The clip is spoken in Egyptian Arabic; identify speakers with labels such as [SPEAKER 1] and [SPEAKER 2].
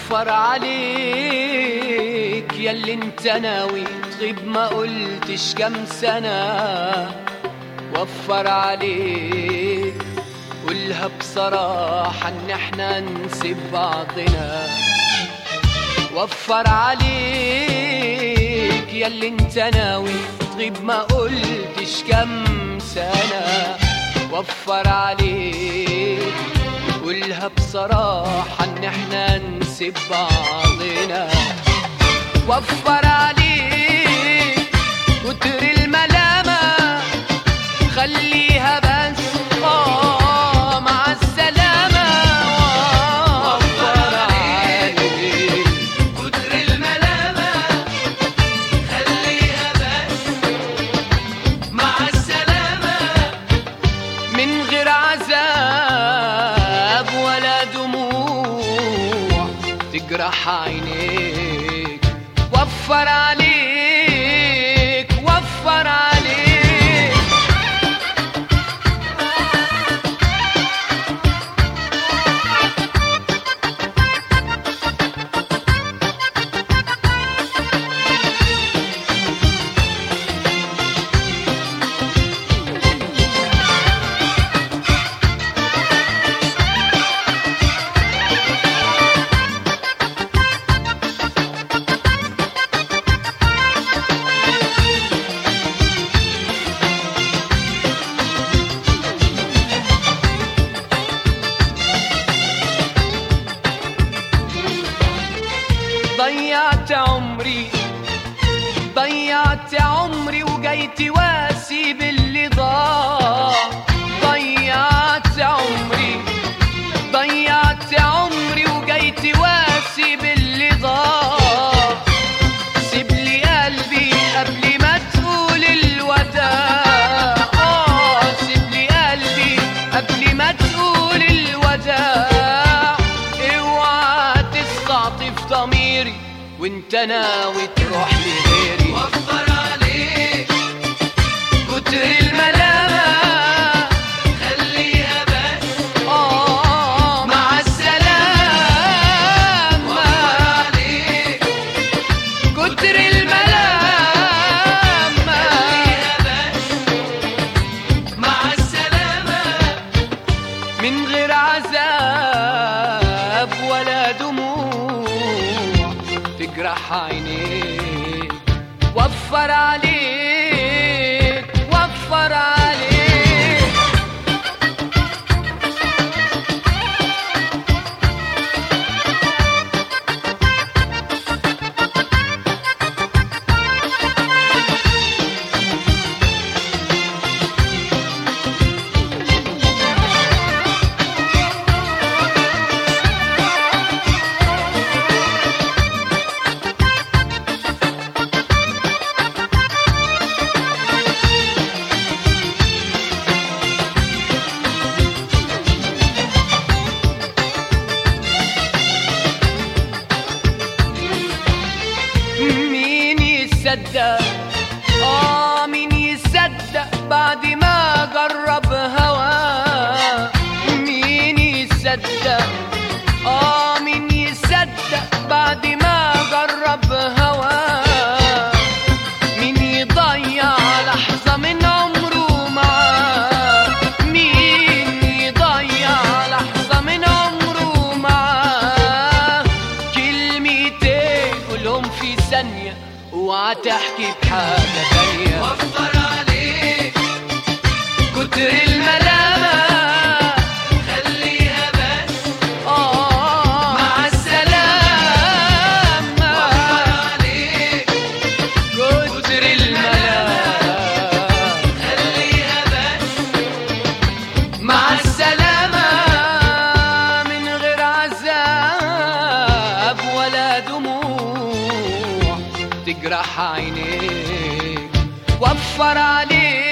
[SPEAKER 1] وفر عليك ياللي انت ناوي تغيب ما قلتش كم سنة وفر عليك قولها بصراحة ان احنا نسيب بعضنا وفر عليك ياللي انت ناوي تغيب ما قلتش كم سنة وفر عليك قولها بصراحة ان احنا نسيب بعضنا وفر عليك كتر الملامة خليها بس آه مع السلامة وفر عليك
[SPEAKER 2] كتر الملامة خليها بس مع السلامة
[SPEAKER 1] من غير عذاب ولا دموع تجرح عينيك وفر عليك وفر عليك ضيعت عمري ضيعت عمري وجاي تواسي باللي ضاع ضيعت عمري ضيعت عمري وجاي تواسي باللي ضاع سيب لي قلبي قبل ما تقول الوداع آه سيب لي قلبي قبل ما تقول الوداع اوعى تستعطف ضميري وانت ناوي تروح لغيري
[SPEAKER 2] وفر عليك
[SPEAKER 1] كتر الملامة
[SPEAKER 2] خليها بس
[SPEAKER 1] آه مع السلامة
[SPEAKER 2] عليك
[SPEAKER 1] كتر الملامة
[SPEAKER 2] خليها بس مع السلامة
[SPEAKER 1] من غير عذاب ولا دموع تجرح عينيك وفر عليك وفر عليك مين يصدق اه مين يصدق بعد ما جرب هوا مين يصدق اه مين يصدق بعد ما جرب هوا مين يضيع لحظة من عمره معاه مين يضيع لحظة من عمره معاه كلمتين قولهم في ثانية اوعى تحكي بحاجة تانية
[SPEAKER 2] وفر عليك
[SPEAKER 1] كتر الملامة
[SPEAKER 2] خليها بس
[SPEAKER 1] آه مع السلامة
[SPEAKER 2] عليك
[SPEAKER 1] كتر الملامة
[SPEAKER 2] خليها بس
[SPEAKER 1] مع السلامة من غير عذاب ولا دموع تجرح عينيك وفر عليك